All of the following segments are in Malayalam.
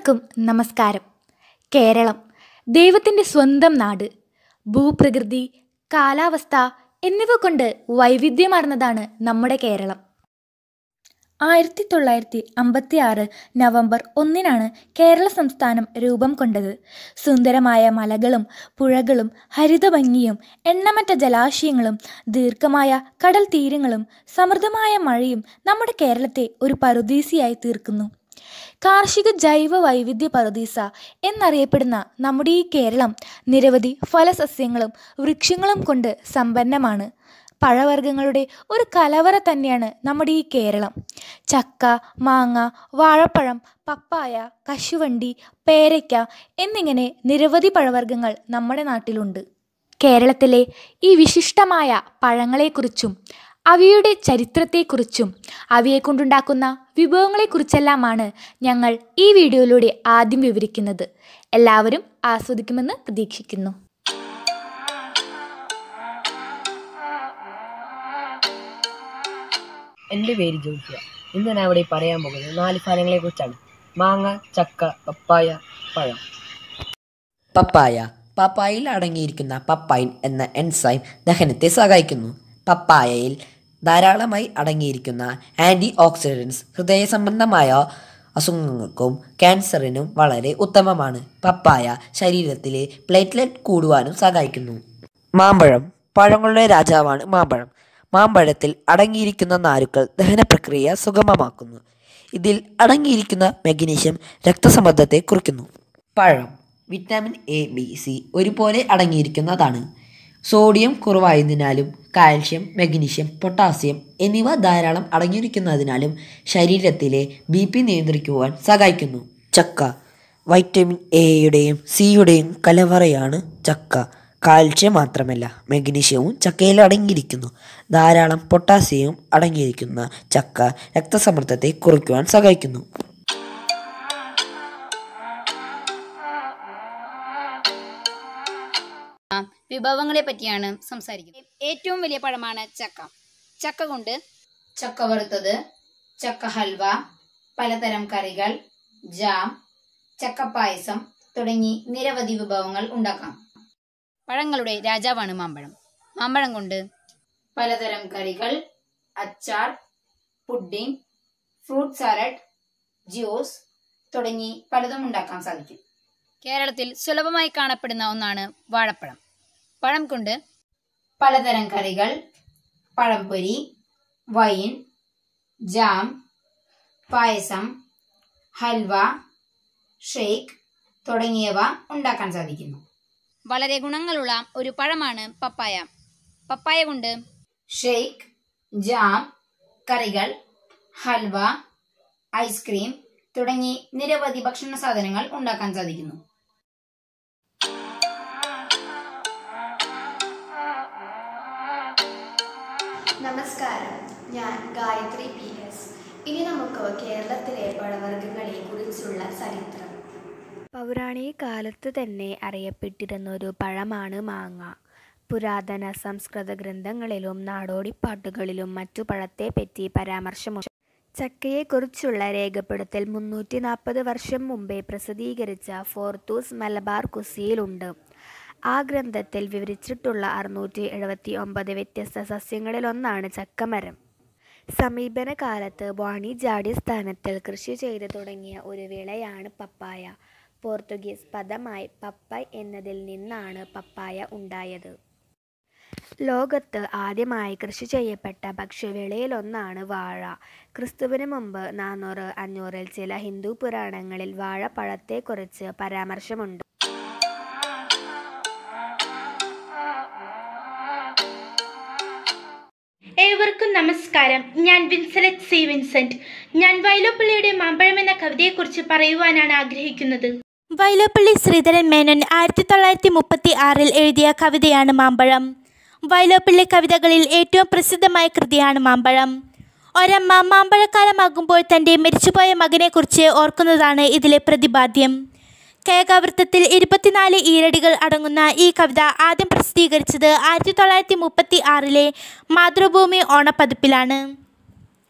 ഏവർക്കും നമസ്കാരം കേരളം ദൈവത്തിൻ്റെ സ്വന്തം നാട് ഭൂപ്രകൃതി കാലാവസ്ഥ എന്നിവ കൊണ്ട് വൈവിധ്യമാർന്നതാണ് നമ്മുടെ കേരളം ആയിരത്തി തൊള്ളായിരത്തി അമ്പത്തി ആറ് നവംബർ ഒന്നിനാണ് കേരള സംസ്ഥാനം രൂപം കൊണ്ടത് സുന്ദരമായ മലകളും പുഴകളും ഹരിതഭംഗിയും എണ്ണമറ്റ ജലാശയങ്ങളും ദീർഘമായ കടൽ തീരങ്ങളും സമൃദ്ധമായ മഴയും നമ്മുടെ കേരളത്തെ ഒരു പറുദീസിയായി തീർക്കുന്നു കാർഷിക ജൈവ വൈവിധ്യ പറുദീസ എന്നറിയപ്പെടുന്ന നമ്മുടെ ഈ കേരളം നിരവധി ഫലസസ്യങ്ങളും വൃക്ഷങ്ങളും കൊണ്ട് സമ്പന്നമാണ് പഴവർഗ്ഗങ്ങളുടെ ഒരു കലവറ തന്നെയാണ് നമ്മുടെ ഈ കേരളം ചക്ക മാങ്ങ വാഴപ്പഴം പപ്പായ കശുവണ്ടി പേരയ്ക്ക എന്നിങ്ങനെ നിരവധി പഴവർഗ്ഗങ്ങൾ നമ്മുടെ നാട്ടിലുണ്ട് കേരളത്തിലെ ഈ വിശിഷ്ടമായ പഴങ്ങളെക്കുറിച്ചും അവയുടെ ചരിത്രത്തെക്കുറിച്ചും അവയെ കൊണ്ടുണ്ടാക്കുന്ന വിഭവങ്ങളെക്കുറിച്ചെല്ലാമാണ് ഞങ്ങൾ ഈ വീഡിയോയിലൂടെ ആദ്യം വിവരിക്കുന്നത് എല്ലാവരും ആസ്വദിക്കുമെന്ന് പ്രതീക്ഷിക്കുന്നു എൻ്റെ പേര് ജോഷ്യ ഇന്ന് ഞാൻ ഇവിടെ പറയാൻ പോകുന്നത് നാല് ഫലങ്ങളെ കുറിച്ചാണ് മാങ്ങ ചക്ക പപ്പായ പഴം പപ്പായ പപ്പായയിൽ അടങ്ങിയിരിക്കുന്ന പപ്പൈൻ എന്ന എൻസൈം ദഹനത്തെ സഹായിക്കുന്നു പപ്പായയിൽ ധാരാളമായി അടങ്ങിയിരിക്കുന്ന ആൻറ്റി ഓക്സിഡൻസ് ഹൃദയ സംബന്ധമായ അസുഖങ്ങൾക്കും ക്യാൻസറിനും വളരെ ഉത്തമമാണ് പപ്പായ ശരീരത്തിലെ പ്ലേറ്റ്ലെറ്റ് കൂടുവാനും സഹായിക്കുന്നു മാമ്പഴം പഴങ്ങളുടെ രാജാവാണ് മാമ്പഴം മാമ്പഴത്തിൽ അടങ്ങിയിരിക്കുന്ന നാരുക്കൾ ദഹന പ്രക്രിയ സുഗമമാക്കുന്നു ഇതിൽ അടങ്ങിയിരിക്കുന്ന മഗ്നീഷ്യം രക്തസമ്മർദ്ദത്തെ കുറിക്കുന്നു പഴം വിറ്റാമിൻ എ ബി സി ഒരുപോലെ അടങ്ങിയിരിക്കുന്നതാണ് സോഡിയം കുറവായതിനാലും കാൽഷ്യം മഗ്നീഷ്യം പൊട്ടാസ്യം എന്നിവ ധാരാളം അടങ്ങിയിരിക്കുന്നതിനാലും ശരീരത്തിലെ ബി പി നിയന്ത്രിക്കുവാൻ സഹായിക്കുന്നു ചക്ക വൈറ്റമിൻ എയുടെയും സിയുടെയും കലവറയാണ് ചക്ക കാൽഷ്യം മാത്രമല്ല മഗ്നീഷ്യവും ചക്കയിൽ അടങ്ങിയിരിക്കുന്നു ധാരാളം പൊട്ടാസ്യവും അടങ്ങിയിരിക്കുന്ന ചക്ക രക്തസമ്മർദ്ദത്തെ കുറയ്ക്കുവാൻ സഹായിക്കുന്നു വിഭവങ്ങളെ പറ്റിയാണ് സംസാരിക്കുന്നത് ഏറ്റവും വലിയ പഴമാണ് ചക്ക ചക്ക കൊണ്ട് ചക്ക വറുത്തത് ചക്ക ഹൽവ പലതരം കറികൾ ജാം ചക്കപ്പായസം തുടങ്ങി നിരവധി വിഭവങ്ങൾ ഉണ്ടാക്കാം പഴങ്ങളുടെ രാജാവാണ് മാമ്പഴം മാമ്പഴം കൊണ്ട് പലതരം കറികൾ അച്ചാർ പുഡിംഗ് ഫ്രൂട്ട് സാലഡ് ജ്യൂസ് തുടങ്ങി പലതും ഉണ്ടാക്കാൻ സാധിക്കും കേരളത്തിൽ സുലഭമായി കാണപ്പെടുന്ന ഒന്നാണ് വാഴപ്പഴം പഴം കൊണ്ട് പലതരം കറികൾ പഴംപൊരി wine jam payasam halwa shake തുടങ്ങിയവ ഉണ്ടാക്കാൻ സാധിക്കുന്നു വളരെ ഗുണങ്ങളുള്ള ഒരു പഴമാണ് പപ്പായ പപ്പായ കൊണ്ട് ഷേക്ക് ജാം കറികൾ ഹൽവ ഐസ്ക്രീം തുടങ്ങി നിരവധി ഭക്ഷണ സാധനങ്ങൾ ഉണ്ടാക്കാൻ സാധിക്കുന്നു നമസ്കാരം ഞാൻ ഗായത്രി പി എസ് ഇനി നമുക്ക് കേരളത്തിലെ പഴവർഗ്ഗങ്ങളെ കുറിച്ചുള്ള ചരിത്രം പൗരാണിക കാലത്ത് തന്നെ അറിയപ്പെട്ടിരുന്ന ഒരു പഴമാണ് മാങ്ങ പുരാതന സംസ്കൃത ഗ്രന്ഥങ്ങളിലും നാടോടിപ്പാട്ടുകളിലും മറ്റു പഴത്തെപ്പറ്റി പരാമർശമുണ്ട് ചക്കയെക്കുറിച്ചുള്ള രേഖപ്പെടുത്തൽ മുന്നൂറ്റി നാൽപ്പത് വർഷം മുമ്പേ പ്രസിദ്ധീകരിച്ച ഫോർത്തൂസ് മലബാർ കുസിയിലുണ്ട് ആ ഗ്രന്ഥത്തിൽ വിവരിച്ചിട്ടുള്ള അറുന്നൂറ്റി എഴുപത്തി ഒമ്പത് വ്യത്യസ്ത സസ്യങ്ങളിലൊന്നാണ് ചക്കമരം സമീപന കാലത്ത് വാണിജ്യാടിസ്ഥാനത്തിൽ കൃഷി ചെയ്തു തുടങ്ങിയ ഒരു വിളയാണ് പപ്പായ പോർത്തുഗീസ് പദമായി പപ്പൈ എന്നതിൽ നിന്നാണ് പപ്പായ ഉണ്ടായത് ലോകത്ത് ആദ്യമായി കൃഷി ചെയ്യപ്പെട്ട ഭക്ഷ്യവിളയിലൊന്നാണ് വാഴ ക്രിസ്തുവിന് മുമ്പ് നാനൂറ് അഞ്ഞൂറിൽ ചില ഹിന്ദു പുരാണങ്ങളിൽ വാഴപ്പഴത്തെക്കുറിച്ച് പരാമർശമുണ്ട് ഏവർക്കും നമസ്കാരം ഞാൻ വിൻസലറ്റ് സി വിൻസെന്റ് ഞാൻ വൈലോപ്പള്ളിയുടെ മാമ്പഴം എന്ന കവിതയെക്കുറിച്ച് പറയുവാനാണ് ആഗ്രഹിക്കുന്നത് വൈലോപ്പള്ളി ശ്രീധരൻ മേനോൻ ആയിരത്തി തൊള്ളായിരത്തി മുപ്പത്തി ആറിൽ എഴുതിയ കവിതയാണ് മാമ്പഴം വൈലോപ്പള്ളി കവിതകളിൽ ഏറ്റവും പ്രസിദ്ധമായ കൃതിയാണ് മാമ്പഴം ഒരമ്മ മാമ്പഴക്കാലമാകുമ്പോൾ തൻ്റെ മരിച്ചുപോയ മകനെക്കുറിച്ച് ഓർക്കുന്നതാണ് ഇതിലെ പ്രതിപാദ്യം കേകാവൃത്തത്തിൽ ഇരുപത്തിനാല് ഈരടികൾ അടങ്ങുന്ന ഈ കവിത ആദ്യം പ്രസിദ്ധീകരിച്ചത് ആയിരത്തി തൊള്ളായിരത്തി മുപ്പത്തി ആറിലെ മാതൃഭൂമി ഓണപ്പതിപ്പിലാണ്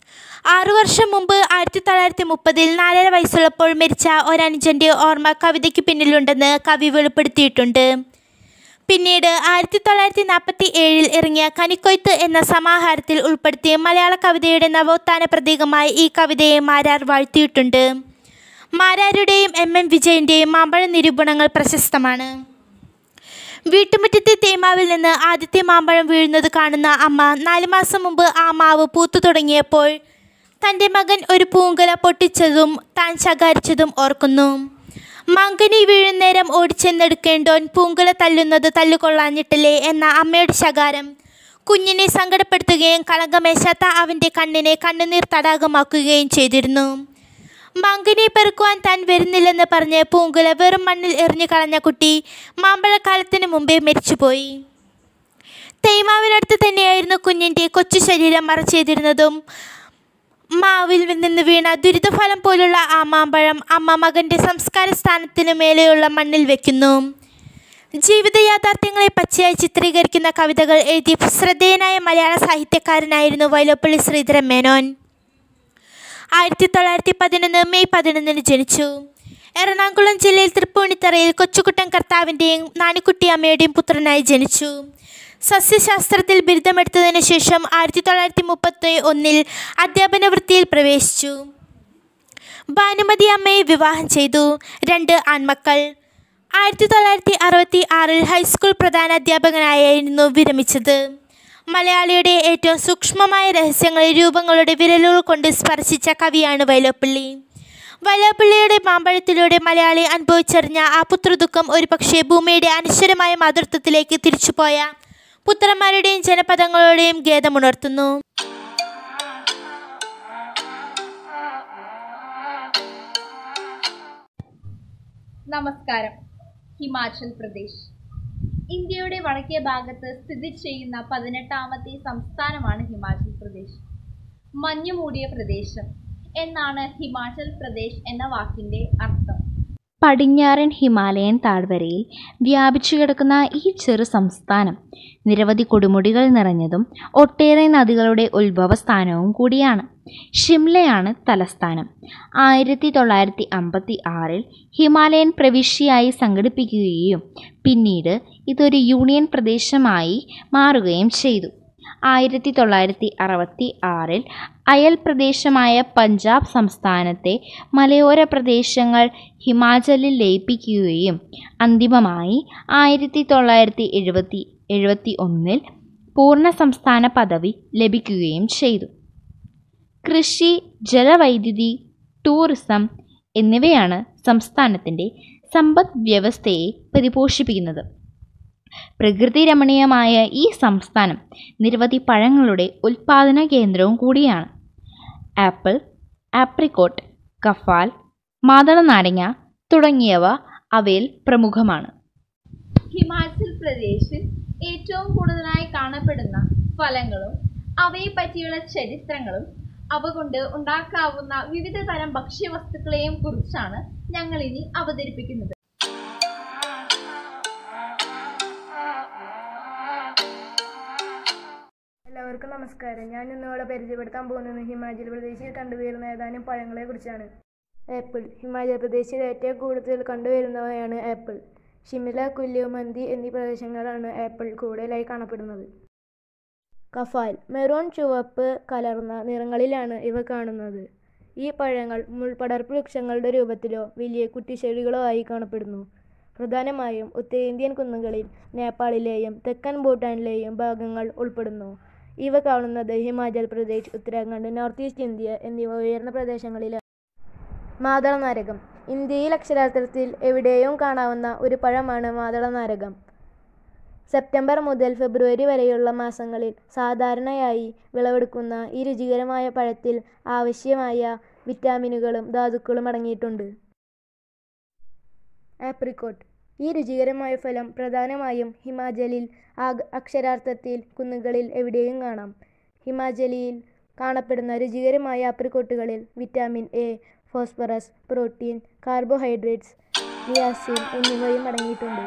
ആറു വർഷം മുമ്പ് ആയിരത്തി തൊള്ളായിരത്തി മുപ്പതിൽ നാലര വയസ്സുള്ളപ്പോൾ മരിച്ച ഒരനുജൻ്റെ ഓർമ്മ കവിതയ്ക്ക് പിന്നിലുണ്ടെന്ന് കവി വെളിപ്പെടുത്തിയിട്ടുണ്ട് പിന്നീട് ആയിരത്തി തൊള്ളായിരത്തി നാൽപ്പത്തി ഏഴിൽ ഇറങ്ങിയ കനിക്കൊയ്ത്ത് എന്ന സമാഹാരത്തിൽ ഉൾപ്പെടുത്തി മലയാള കവിതയുടെ നവോത്ഥാന പ്രതീകമായി ഈ കവിതയെ മാരാർ വാഴ്ത്തിയിട്ടുണ്ട് മാരാരുടെയും എം എം വിജയൻ്റെയും മാമ്പഴ നിരൂപണങ്ങൾ പ്രശസ്തമാണ് വീട്ടുമുറ്റത്തെ തേമാവിൽ നിന്ന് ആദ്യത്തെ മാമ്പഴം വീഴുന്നത് കാണുന്ന അമ്മ നാല് മാസം മുമ്പ് ആ മാവ് പൂത്തു തുടങ്ങിയപ്പോൾ തൻ്റെ മകൻ ഒരു പൂങ്കല പൊട്ടിച്ചതും താൻ ശകാരിച്ചതും ഓർക്കുന്നു മങ്കനി വീഴുന്നേരം ഓടിച്ചെന്നെടുക്കേണ്ടോൻ പൂങ്കല തല്ലുന്നത് തല്ലുകൊള്ളാഞ്ഞിട്ടില്ലേ എന്ന അമ്മയുടെ ശകാരം കുഞ്ഞിനെ സങ്കടപ്പെടുത്തുകയും കളങ്കമേശാത്ത അവൻ്റെ കണ്ണിനെ കണ്ണുനീർ തടാകമാക്കുകയും ചെയ്തിരുന്നു മങ്കനെ പെറുക്കുവാൻ താൻ വരുന്നില്ലെന്ന് പറഞ്ഞ് പൂങ്കുല വെറും മണ്ണിൽ എറിഞ്ഞു കളഞ്ഞ കുട്ടി മാമ്പഴക്കാലത്തിന് മുമ്പേ മരിച്ചുപോയി തേയ്മാവിനടുത്ത് തന്നെയായിരുന്നു കുഞ്ഞിൻ്റെ കൊച്ചു ശരീരം മറച്ചെയ്തിരുന്നതും മാവിൽ നിന്ന് വീണ ദുരിതഫലം പോലുള്ള ആ മാമ്പഴം അമ്മ മകൻ്റെ സംസ്കാര സ്ഥാനത്തിന് മേലെയുള്ള മണ്ണിൽ വെക്കുന്നു ജീവിത യാഥാർത്ഥ്യങ്ങളെ പച്ചയായി ചിത്രീകരിക്കുന്ന കവിതകൾ എഴുതിയ ശ്രദ്ധേയനായ മലയാള സാഹിത്യകാരനായിരുന്നു വൈലോപ്പള്ളി ശ്രീധരൻ മേനോൻ ആയിരത്തി തൊള്ളായിരത്തി പതിനൊന്ന് മെയ് പതിനൊന്നിന് ജനിച്ചു എറണാകുളം ജില്ലയിൽ തൃപ്പൂണിത്തറയിൽ കൊച്ചുകുട്ടൻ കർത്താവിൻ്റെയും നാണിക്കുട്ടി അമ്മയുടെയും പുത്രനായി ജനിച്ചു സസ്യശാസ്ത്രത്തിൽ ബിരുദമെടുത്തതിനു ശേഷം ആയിരത്തി തൊള്ളായിരത്തി മുപ്പത്തി ഒന്നിൽ അധ്യാപന വൃത്തിയിൽ പ്രവേശിച്ചു ഭാനുമതി അമ്മയെ വിവാഹം ചെയ്തു രണ്ട് ആൺമക്കൾ ആയിരത്തി തൊള്ളായിരത്തി അറുപത്തി ആറിൽ ഹൈസ്കൂൾ പ്രധാനാധ്യാപകനായിരുന്നു വിരമിച്ചത് മലയാളിയുടെ ഏറ്റവും സൂക്ഷ്മമായ രഹസ്യങ്ങളെ രൂപങ്ങളുടെ വിരലുകൾ കൊണ്ട് സ്പർശിച്ച കവിയാണ് വൈലോപ്പിള്ളി വൈലോപ്പിള്ളിയുടെ മാമ്പഴത്തിലൂടെ മലയാളി അനുഭവിച്ചറിഞ്ഞ ആ പുത്രദുഃഖം ഒരുപക്ഷെ ഭൂമിയുടെ അനശ്വരമായ മാതൃത്വത്തിലേക്ക് തിരിച്ചുപോയ പുത്രന്മാരുടെയും ജനപദങ്ങളുടെയും ഖേദമുണർത്തുന്നു നമസ്കാരം ഹിമാചൽ പ്രദേശ് ഇന്ത്യയുടെ വടക്കേ ഭാഗത്ത് സ്ഥിതി ചെയ്യുന്ന പതിനെട്ടാമത്തെ സംസ്ഥാനമാണ് ഹിമാചൽ പ്രദേശ് മഞ്ഞുമൂടിയ പ്രദേശം എന്നാണ് ഹിമാചൽ പ്രദേശ് എന്ന വാക്കിന്റെ അർത്ഥം പടിഞ്ഞാറൻ ഹിമാലയൻ താഴ്വരയിൽ വ്യാപിച്ചു കിടക്കുന്ന ഈ ചെറു സംസ്ഥാനം നിരവധി കൊടുമുടികൾ നിറഞ്ഞതും ഒട്ടേറെ നദികളുടെ ഉത്ഭവസ്ഥാനവും കൂടിയാണ് ഷിംലയാണ് തലസ്ഥാനം ആയിരത്തി തൊള്ളായിരത്തി അമ്പത്തി ആറിൽ ഹിമാലയൻ പ്രവിശ്യയായി സംഘടിപ്പിക്കുകയും പിന്നീട് ഇതൊരു യൂണിയൻ പ്രദേശമായി മാറുകയും ചെയ്തു ആയിരത്തി തൊള്ളായിരത്തി അറുപത്തി ആറിൽ അയൽ പ്രദേശമായ പഞ്ചാബ് സംസ്ഥാനത്തെ മലയോര പ്രദേശങ്ങൾ ഹിമാചലിൽ ലയിപ്പിക്കുകയും അന്തിമമായി ആയിരത്തി തൊള്ളായിരത്തി എഴുപത്തി എഴുപത്തി ഒന്നിൽ പൂർണ്ണ സംസ്ഥാന പദവി ലഭിക്കുകയും ചെയ്തു കൃഷി ജലവൈദ്യുതി ടൂറിസം എന്നിവയാണ് സംസ്ഥാനത്തിൻ്റെ സമ്പദ് വ്യവസ്ഥയെ പരിപോഷിപ്പിക്കുന്നത് പ്രകൃതി രമണീയമായ ഈ സംസ്ഥാനം നിരവധി പഴങ്ങളുടെ ഉൽപാദന കേന്ദ്രവും കൂടിയാണ് ആപ്പിൾ ആപ്രിക്കോട്ട് കഫാൽ മാതള നാരങ്ങ തുടങ്ങിയവ അവയിൽ പ്രമുഖമാണ് ഹിമാചൽ പ്രദേശിൽ ഏറ്റവും കൂടുതലായി കാണപ്പെടുന്ന ഫലങ്ങളും അവയെ പറ്റിയുള്ള ചരിത്രങ്ങളും അവ കൊണ്ട് ഉണ്ടാക്കാവുന്ന വിവിധ തരം ഭക്ഷ്യവസ്തുക്കളെയും കുറിച്ചാണ് ഞങ്ങൾ ഇനി അവതരിപ്പിക്കുന്നത് എല്ലാവർക്കും നമസ്കാരം ഞാൻ ഇന്നിവിടെ പരിചയപ്പെടുത്താൻ പോകുന്നത് ഹിമാചൽ പ്രദേശിൽ കണ്ടുവരുന്ന ഏതാനും പഴങ്ങളെ കുറിച്ചാണ് ആപ്പിൾ ഹിമാചൽ പ്രദേശിൽ ഏറ്റവും കൂടുതൽ കണ്ടുവരുന്നവയാണ് ആപ്പിൾ ഷിംല കുല്ലു മന്തി എന്നീ പ്രദേശങ്ങളാണ് ആപ്പിൾ കൂടുതലായി കാണപ്പെടുന്നത് കഫാൽ മെറൂൺ ചുവപ്പ് കലർന്ന നിറങ്ങളിലാണ് ഇവ കാണുന്നത് ഈ പഴങ്ങൾ മുൾപടർപ്പ് വൃക്ഷങ്ങളുടെ രൂപത്തിലോ വലിയ കുറ്റിച്ചെടികളോ ആയി കാണപ്പെടുന്നു പ്രധാനമായും ഉത്തരേന്ത്യൻ കുന്നുകളിൽ നേപ്പാളിലെയും തെക്കൻ ഭൂട്ടാനിലെയും ഭാഗങ്ങൾ ഉൾപ്പെടുന്നു ഇവ കാണുന്നത് Himachal Pradesh Uttarakhand north east India എന്നിവ ഉയർന്ന പ്രദേശങ്ങളിലാണ് മാതള നാരകം ഇന്ത്യയിൽ അക്ഷരാർത്ഥത്തിൽ എവിടെയും കാണാവുന്ന ഒരു പഴമാണ് മാതള നാരകം സെപ്റ്റംബർ മുതൽ ഫെബ്രുവരി വരെയുള്ള മാസങ്ങളിൽ സാധാരണയായി വിളവെടുക്കുന്ന ഈ രുചികരമായ പഴത്തിൽ ആവശ്യമായ വിറ്റാമിനുകളും ധാതുക്കളും അടങ്ങിയിട്ടുണ്ട് ആപ്രിക്കോട്ട് ഈ രുചികരമായ ഫലം പ്രധാനമായും ഹിമാചലിൽ ആഗ് അക്ഷരാർത്ഥത്തിൽ കുന്നുകളിൽ എവിടെയും കാണാം ഹിമാചലിയിൽ കാണപ്പെടുന്ന രുചികരമായ ആപ്രിക്കോട്ടുകളിൽ vitamin A phosphorus protein carbohydrates niacin എന്നിവയും അടങ്ങിയിട്ടുണ്ട്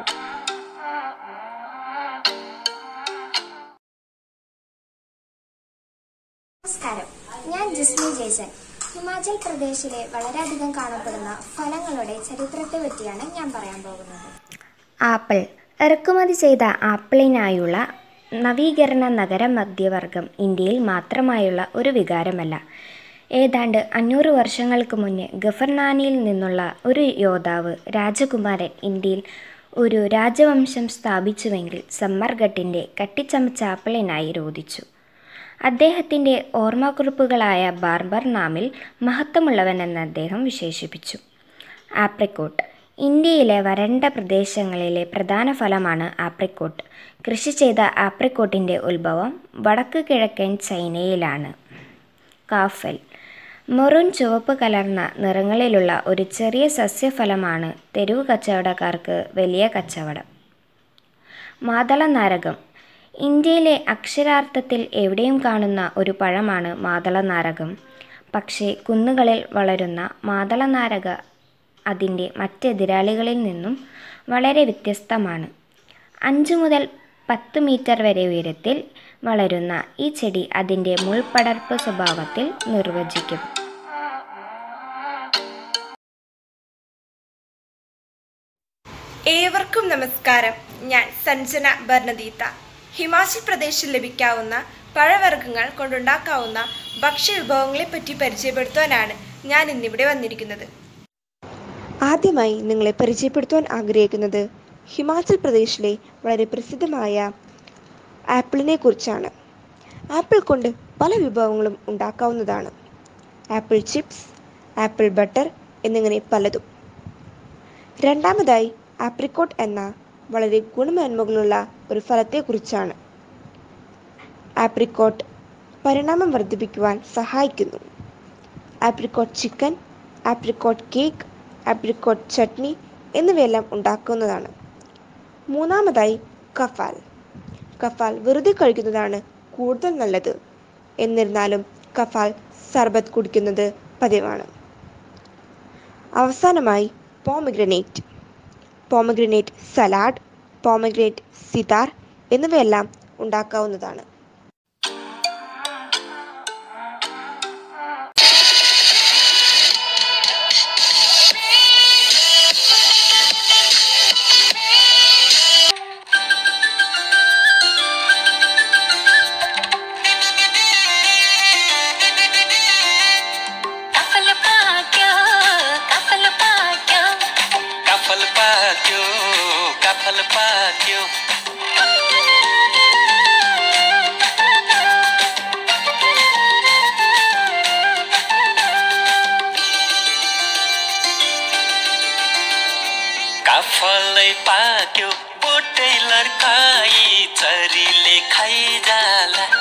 നമസ്കാരം ഞാൻ ജിസ്മി ജേസൻ ഹിമാചൽ പ്രദേശിലെ വളരെയധികം കാണപ്പെടുന്ന ഫലങ്ങളുടെ ചരിത്രത്തെ പറ്റിയാണ് ഞാൻ പറയാൻ പോകുന്നത് ആപ്പിൾ ഇറക്കുമതി ചെയ്ത ആപ്പിളിനായുള്ള നവീകരണ നഗര മധ്യവർഗം ഇന്ത്യയിൽ മാത്രമായുള്ള ഒരു വികാരമല്ല ഏതാണ്ട് അഞ്ഞൂറ് വർഷങ്ങൾക്ക് മുന്നേ ഗഫർനാനിയിൽ നിന്നുള്ള ഒരു യോദ്ധാവ് രാജകുമാരൻ ഇന്ത്യയിൽ ഒരു രാജവംശം സ്ഥാപിച്ചുവെങ്കിൽ സമ്മർഘട്ടിൻ്റെ കട്ടിച്ചമച്ച ആപ്പിളിനായി രോധിച്ചു അദ്ദേഹത്തിൻ്റെ ഓർമ്മക്കുറിപ്പുകളായ ബാർബർ നാമിൽ മഹത്വമുള്ളവനെന്ന് അദ്ദേഹം വിശേഷിപ്പിച്ചു ആപ്രിക്കോട്ട് ഇന്ത്യയിലെ വരണ്ട പ്രദേശങ്ങളിലെ പ്രധാന ഫലമാണ് ആപ്രിക്കോട്ട് കൃഷി ചെയ്ത ആപ്രിക്കോട്ടിൻ്റെ ഉത്ഭവം വടക്ക് കിഴക്കൻ ചൈനയിലാണ് കാഫൽ മെറൂൺ ചുവപ്പ് കലർന്ന നിറങ്ങളിലുള്ള ഒരു ചെറിയ സസ്യഫലമാണ് തെരുവ് കച്ചവടക്കാർക്ക് വലിയ കച്ചവടം മാതള നാരകം ഇന്ത്യയിലെ അക്ഷരാർത്ഥത്തിൽ എവിടെയും കാണുന്ന ഒരു പഴമാണ് മാതള നാരകം പക്ഷേ കുന്നുകളിൽ വളരുന്ന മാതള നാരക അതിൻ്റെ മറ്റെതിരാളികളിൽ നിന്നും വളരെ വ്യത്യസ്തമാണ് അഞ്ച് മുതൽ പത്ത് മീറ്റർ വരെ ഉയരത്തിൽ വളരുന്ന ഈ ചെടി അതിൻ്റെ മുൾപടർപ്പ് സ്വഭാവത്തിൽ നിർവചിക്കും ഏവർക്കും നമസ്കാരം ഞാൻ സഞ്ജന ബർണദീത്ത ഹിമാചൽ പ്രദേശിൽ ലഭിക്കാവുന്ന പഴവർഗ്ഗങ്ങൾ കൊണ്ടുണ്ടാക്കാവുന്ന ഭക്ഷ്യവിഭവങ്ങളെപ്പറ്റി പരിചയപ്പെടുത്താനാണ് ഞാൻ ഇന്നിവിടെ വന്നിരിക്കുന്നത് ആദ്യമായി നിങ്ങളെ പരിചയപ്പെടുത്താൻ ആഗ്രഹിക്കുന്നത് ഹിമാചൽ പ്രദേശിലെ വളരെ പ്രസിദ്ധമായ ആപ്പിളിനെ കുറിച്ചാണ് ആപ്പിൾ കൊണ്ട് പല വിഭവങ്ങളും ഉണ്ടാക്കാവുന്നതാണ് ആപ്പിൾ ചിപ്സ് ആപ്പിൾ ബട്ടർ എന്നിങ്ങനെ പലതും രണ്ടാമതായി ആപ്രിക്കോട്ട് എന്ന വളരെ ഗുണമേന്മകളുള്ള ഒരു ഫലത്തെക്കുറിച്ചാണ് ആപ്രിക്കോട്ട് പരിണാമം വർദ്ധിപ്പിക്കുവാൻ സഹായിക്കുന്നു apricot chicken apricot cake apricot chutney എന്നിവയെല്ലാം ഉണ്ടാക്കുന്നതാണ് മൂന്നാമതായി കഫാൽ കഫാൽ വെറുതെ കഴിക്കുന്നതാണ് കൂടുതൽ നല്ലത് എന്നിരുന്നാലും കഫാൽ സർബത്ത് കുടിക്കുന്നത് പതിവാണ് അവസാനമായി പോമഗ്രനേറ്റ് പോമഗ്രനേറ്റ് സലാഡ് പോമഗ്രനേറ്റ് സിതാർ എന്നിവയെല്ലാം ഉണ്ടാക്കാവുന്നതാണ് कफल पाक्यो कफल पाक्यो कफल पाक्यो कफल पाक्यो कफलै पाक्यो बोटै लड्काई चरीले खाइजाला